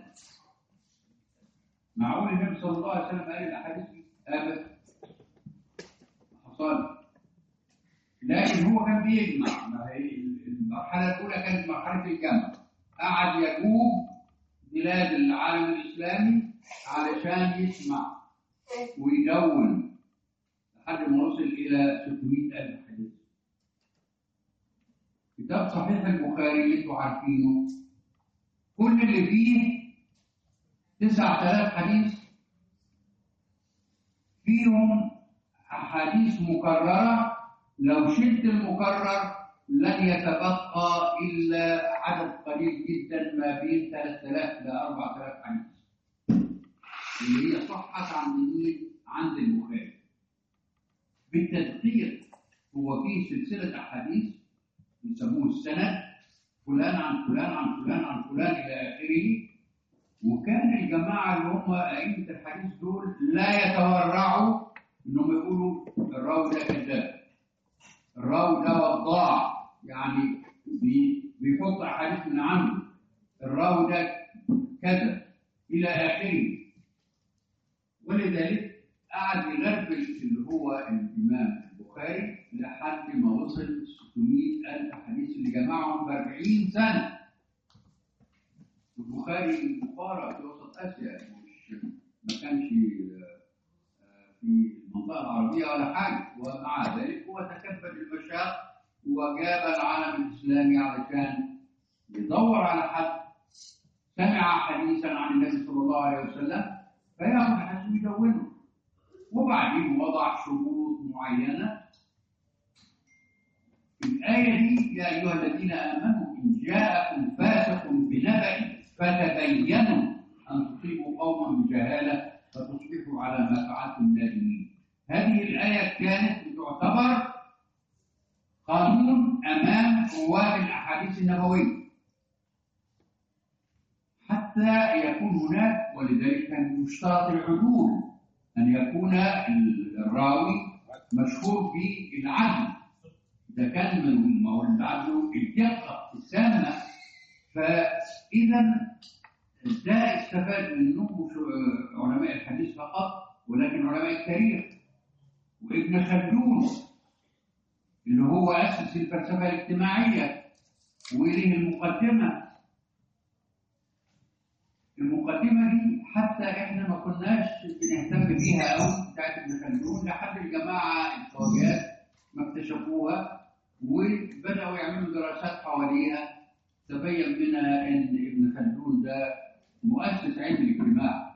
معقول النبي صلى الله عليه وسلم قال الأحاديث دي؟ أبدا ما حصل لكن هو كان بيجمع ما هي المرحلة الأولى كانت مرحلة الجمع قعد يجوب بلاد العالم الإسلامي علشان يسمع ويدون لحد ما وصل إلى 600 ألف حديث كتاب صحيح البخاري اللي انتوا عارفينه كل اللي فيه 9000 حديث فيهم أحاديث مكررة لو شلت المكرر لن يتبقى إلا عدد قليل جدا ما بين 3000 إلى 4000 حديث اللي هي صحت عند مين؟ عند البخاري بالتدقيق هو فيه سلسلة أحاديث يسموه السند فلان عن فلان عن فلان عن فلان إلى آخره وكان الجماعة اللي هم أئمة الحديث دول لا يتورعوا إنهم يقولوا الراوي ده كذاب الراوي ده وضاع يعني بي- بيحط أحاديث من عنده الراوي ده كذا إلى آخره ولذلك قعد يغربل اللي هو الإمام البخاري لحد ما وصل 600 ألف حديث اللي جمعهم في 40 سنة البخاري مقارى في وسط آسيا مش ما كانش آه، في المنطقة العربية ولا حاجة ومع ذلك هو تكبد المشاق وجاب العالم الإسلامي علشان يدور على حد سمع حديثا عن النبي صلى الله عليه وسلم فياخذ الحديث ويدونه وبعدين وضع شروط معينة الآية دي يا أيها الذين آمنوا إن جاءكم فاسق بنبأ فتبينوا أن تصيبوا قوما بجهالة فتصبحوا على ما فعلتم نادمين هذه الآية كانت تعتبر قانون أمام رواه الأحاديث النبوية حتى يكون هناك ولذلك كان يشترط العدول أن يكون الراوي مشهور بالعدل إذا كان من ما هو العدل الدقة السامة فإذا ده استفاد منه مش علماء الحديث فقط ولكن علماء التاريخ وابن خلدون اللي هو أسس الفلسفة الاجتماعية وله المقدمة المقدمة دي حتى احنا ما كناش بنهتم بيها قوي بتاعت ابن خلدون لحد الجماعة الخواجات ما اكتشفوها وبدأوا يعملوا دراسات حواليها تبين منها ان ابن خلدون ده مؤسس علم الاجتماع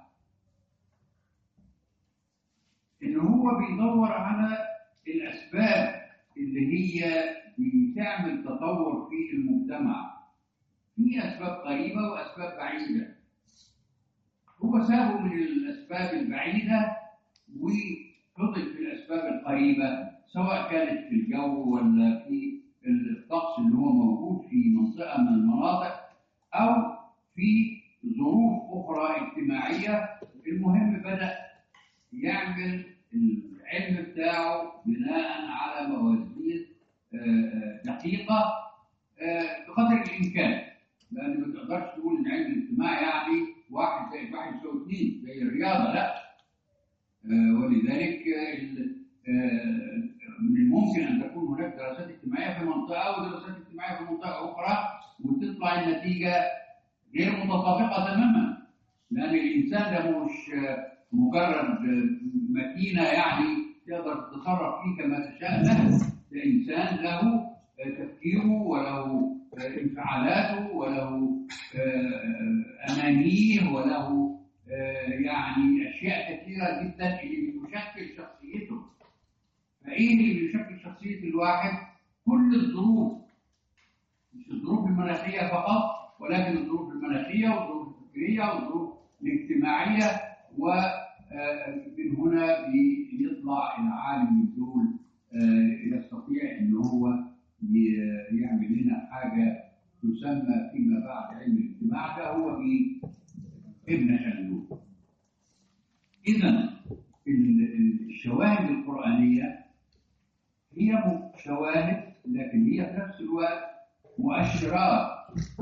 ان هو بيدور على الاسباب اللي هي بتعمل تطور في المجتمع في اسباب قريبه واسباب بعيده هو سابه من الاسباب البعيده وفضل في الاسباب القريبه سواء كانت في الجو ولا في الطقس اللي هو موجود في منطقه من المناطق او في ظروف اخرى اجتماعيه المهم بدا يعمل العلم بتاعه بناء على موازين آه، دقيقه آه، بقدر الامكان لان ما تقدرش تقول ان علم الاجتماع يعني واحد زائد واحد يساوي اثنين زي الرياضه لا آه، ولذلك آه، ال- آه، من الممكن ان تكون هناك دراسات اجتماعيه في منطقه ودراسات اجتماعيه في منطقه اخرى وتطلع النتيجه غير متطابقه تماما لان الانسان ده مش آه، مجرد آه، ماكينه يعني تقدر تتصرف فيه كما تشاء لا ده انسان له آه، تفكيره وله آه، انفعالاته وله آه، امانيه وله آه، يعني اشياء كثيره جدا اللي بتشكل شخصيته فايه اللي بيشكل شخصيه الواحد كل الظروف مش الظروف المناخيه فقط ولكن الظروف المناخيه والظروف الفكريه والظروف الاجتماعيه ومن هنا بيطلع العالم من دول آه، يستطيع ان هو ي- يعمل لنا حاجه تسمى فيما بعد علم الاجتماع ده هو مين؟ ابن خلدون. اذا ال- ال- الشواهد القرانيه هي م- شواهد لكن هي في نفس الوقت مؤشرات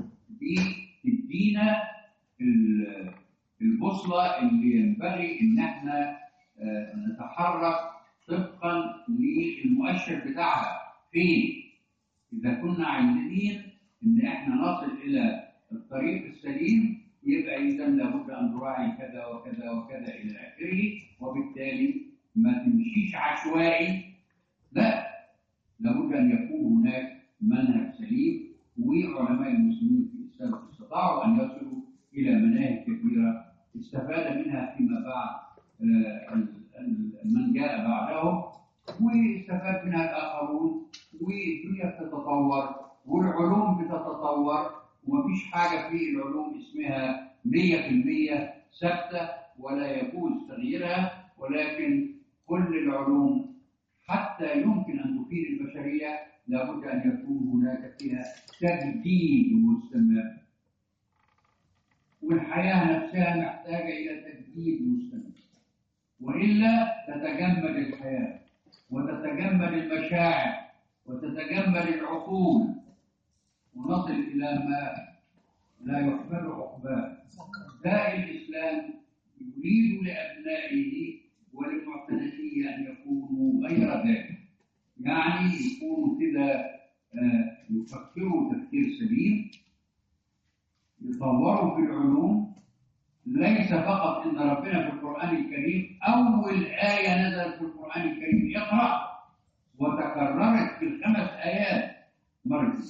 بتدينا ال- البوصله اللي ينبغي ان احنا آه، نتحرك طبقا للمؤشر بتاعها فين؟ اذا كنا عايزين ان احنا نصل الى الطريق السليم يبقى اذا لابد ان نراعي كذا وكذا وكذا الى اخره وبالتالي ما تمشيش عشوائي عشوائي لا لابد ان يكون هناك منهج سليم وعلماء المسلمين في الاسلام استطاعوا ان يصلوا الى مناهج كثيره استفاد منها فيما بعد آه، ال- ال- من جاء بعدهم واستفاد منها الاخرون والدنيا بتتطور والعلوم بتتطور ومفيش حاجه في العلوم اسمها 100% ثابته ولا يجوز تغييرها ولكن كل العلوم حتى يمكن ان تفيد البشريه لابد ان يكون هناك فيها تجديد مستمر والحياه نفسها محتاجه الى تجديد مستمر والا تتجمد الحياه وتتجمد المشاعر وتتجمد العقول ونصل الى ما لا يحمل عقباه داء الاسلام يريد لابنائه ولمعتنقيه ان يكونوا غير ذلك يعني يكونوا كده آه، يفكروا تفكير سليم يطوروا في العلوم ليس فقط ان ربنا في القران الكريم اول ايه نزلت في القران الكريم اقرا وتكررت في الخمس ايات مرة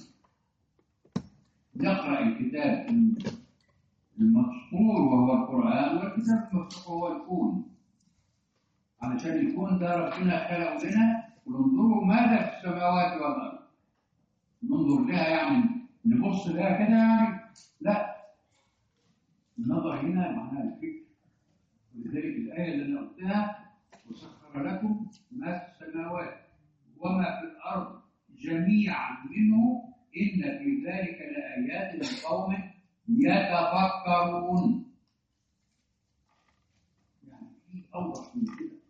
نقرا الكتاب المسطور وهو القران والكتاب المفتوح هو الكون علشان الكون ده ربنا خلقه لنا وننظروا ماذا في السماوات والارض ننظر لها يعني نبص لها كده يعني لا النظر هنا معناها الفكر ولذلك الآية اللي أنا قلتها وسخر لكم ما في السماوات وما في الأرض جميعا منه إن في ذلك لآيات لقوم يتفكرون يعني في أوضح من كده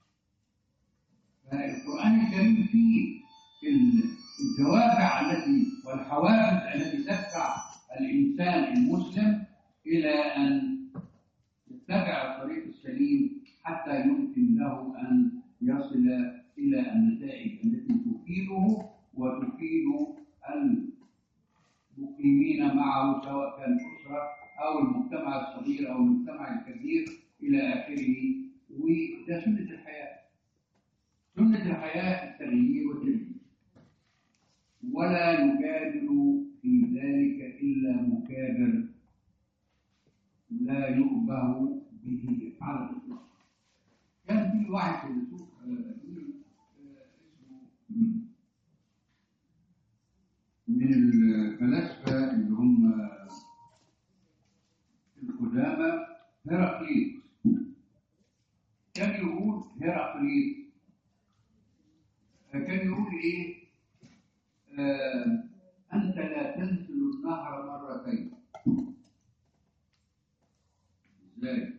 فالقرآن الكريم فيه الدوافع التي والحوافز التي تدفع الإنسان المسلم إلى أن يتبع الطريق السليم حتى يمكن له أن يصل إلى النتائج التي تفيده وتفيد المقيمين معه سواء كان الأسرة أو المجتمع الصغير أو المجتمع الكبير إلى آخره وده سنة الحياة سنة الحياة التغيير والتجديد ولا يجادل في ذلك إلا مكابر لا يؤبه به على الإطلاق كان في واحد فيلسوف آه، قديم، آه، اسمه من الفلاسفة اللي هم القدامى هيراقليط كان يقول هيراقليط كان يقول ايه آه انت لا تنزل النهر مرتين ازاي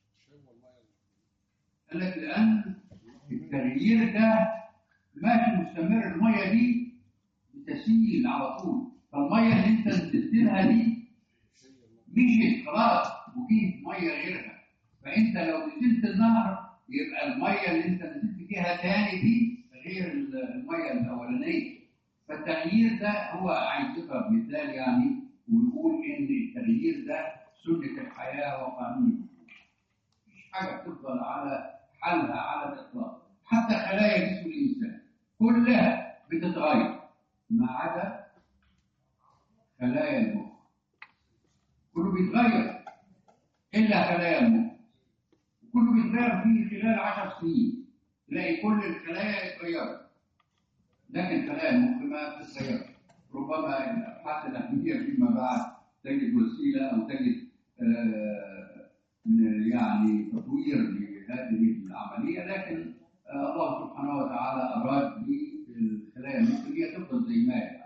قال لك لان التغيير ده ماشي مستمر الميه دي بتسيل على طول فالميه اللي انت نزلت لها دي مشيت خلاص وجيه ميه غيرها فانت لو نزلت النهر يبقى الميه اللي انت نزلت فيها تاني دي غير الميه الاولانيه فالتغيير ده هو عايز يضرب مثال يعني ويقول ان التغيير ده سنه الحياه وقانون مفيش حاجه بتفضل على حالها على الاطلاق حتى خلايا جسم الانسان كلها بتتغير ما عدا خلايا المخ كله بيتغير الا خلايا المخ كله بيتغير في خلال عشر سنين تلاقي كل الخلايا اتغيرت لكن خلايا المخ ما بتتغير ربما الابحاث العلميه فيما بعد تجد وسيله او تجد آه، من يعني تطوير لهذه العمليه لكن آه، الله سبحانه وتعالى اراد بالخلايا المخيه تفضل زي ما هي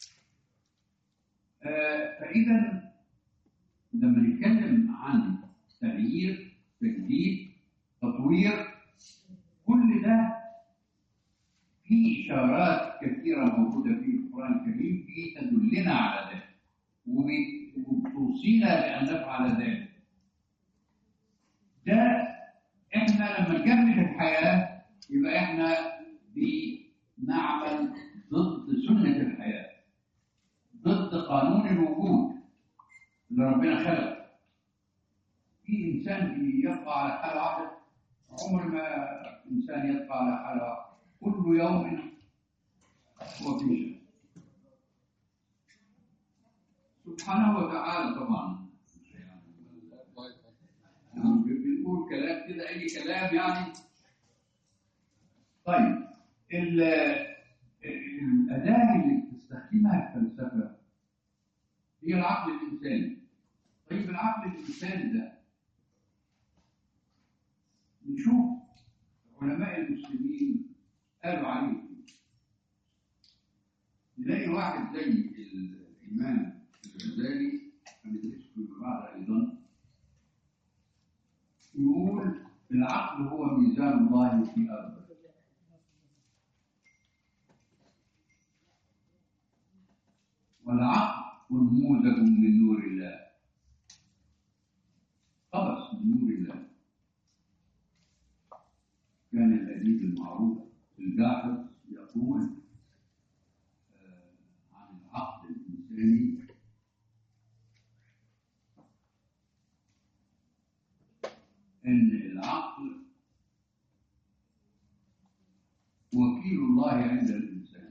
آه، فاذا لما نتكلم عن تغيير تجديد تطوير كل ده في اشارات كثيره موجوده في القران الكريم في تدلنا على ذلك وبت- وبتوصينا بان نفعل ذلك ده احنا لما نكمل الحياه يبقى احنا بنعمل ضد سنه الحياه ضد قانون الوجود اللي ربنا خلقه في انسان يبقى على حاله واحده عمر ما إنسان يبقى على حاله كل يوم هو في شيء سبحانه وتعالى طبعا يعني بنقول كلام كده أي كلام يعني طيب ال- الأداة اللي بتستخدمها الفلسفة هي العقل الإنساني طيب العقل الإنساني ده نشوف علماء المسلمين قالوا عليه إيه. نلاقي واحد زي الإمام الغزالي هندرسه فيما بعد أيضا يقول العقل هو ميزان الله في أرضه والعقل نموذج من نور الله قبس من نور الله كان الأديب المعروف الجاحظ يقول آه، عن العقل الإنساني أن العقل وكيل الله عند الإنسان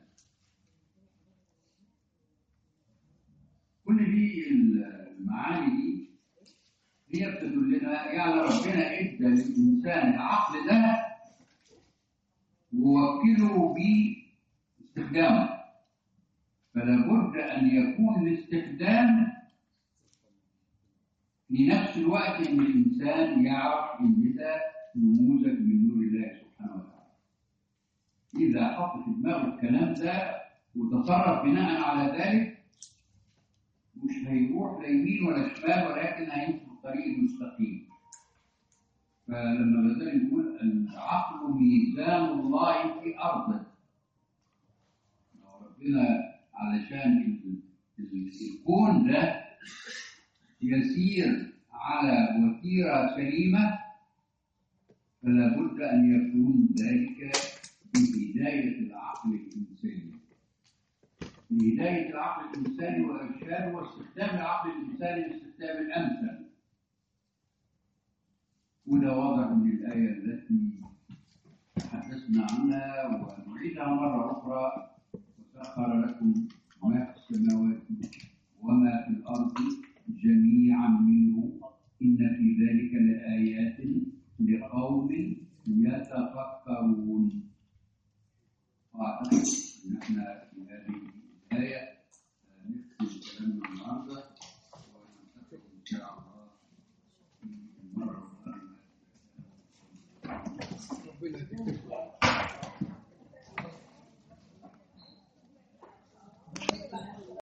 كل دي المعاني دي هي بتدلنا يعني ربنا ادى للانسان العقل ده ووكله باستخدامه فلا بد ان يكون الاستخدام في نفس الوقت ان الانسان يعرف ان ده نموذج من نور الله سبحانه وتعالى اذا حط في دماغه الكلام ده وتصرف بناء على ذلك مش هيروح لا يمين ولا شمال ولكن هيمشي في الطريق المستقيم فلما غزالي يقول العقل ميزان الله في ارضه لو ربنا علشان ال- ال- الكون ده يسير على وتيره سليمه فلا بد ان يكون ذلك بهدايه العقل الانساني لهداية العقل الإنساني وإرشاده واستخدام العقل الإنساني الاستخدام الأمثل وده واضح من الآية التي تحدثنا عنها ونعيدها مرة أخرى وسخر لكم ما في السماوات وما في الأرض جميعا منه